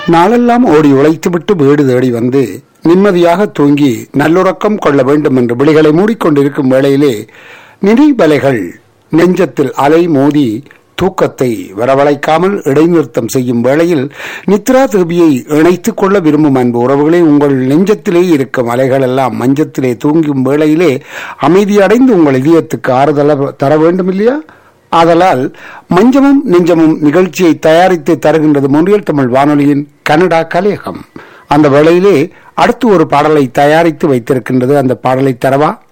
நாளெல்லாம் ஓடி உழைத்துவிட்டு வீடு தேடி வந்து நிம்மதியாக தூங்கி நல்லுறக்கம் கொள்ள வேண்டும் என்று விழிகளை மூடிக்கொண்டிருக்கும் வேளையிலே நினைவலைகள் நெஞ்சத்தில் அலை மோதி தூக்கத்தை வரவழைக்காமல் இடைநிறுத்தம் செய்யும் வேளையில் நித்ரா தேவியை இணைத்துக் கொள்ள விரும்பும் அன்பு உறவுகளே உங்கள் நெஞ்சத்திலே இருக்கும் அலைகள் எல்லாம் மஞ்சத்திலே தூங்கும் வேளையிலே அமைதியடைந்து உங்கள் இதயத்துக்கு ஆறுதல தர வேண்டும் இல்லையா ஆதலால் மஞ்சமும் நெஞ்சமும் நிகழ்ச்சியை தயாரித்து தருகின்றது மொழியல் தமிழ் வானொலியின் கனடா கலையகம் அந்த வேளையிலே அடுத்து ஒரு பாடலை தயாரித்து வைத்திருக்கின்றது அந்த பாடலை தரவா